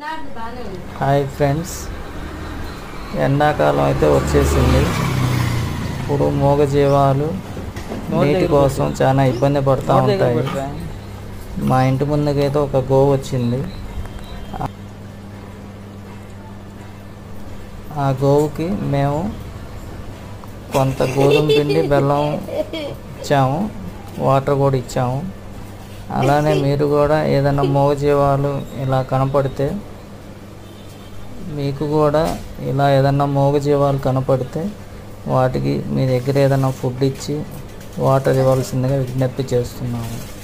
hi friends ఎండాకాలం అయితే వచ్చేసింది ఇప్పుడు మూగజీవాలు నీటి కోసం చాలా ఇబ్బంది పడుతూ ఉంటాయి మా ఇంటి ముందుకైతే ఒక గోవు వచ్చింది ఆ గోవుకి మేము కొంత గోధుమ పిండి బెల్లం ఇచ్చాము వాటర్ కూడా ఇచ్చాము అలానే మీరు కూడా ఏదైనా మూగజీవాలు ఇలా కనపడితే మీకు కూడా ఇలా ఏదన్నా మూగజీవాలు కనపడితే వాటికి మీ దగ్గర ఏదైనా ఫుడ్ ఇచ్చి వాటర్ ఇవ్వాల్సిందిగా విజ్ఞప్తి చేస్తున్నాము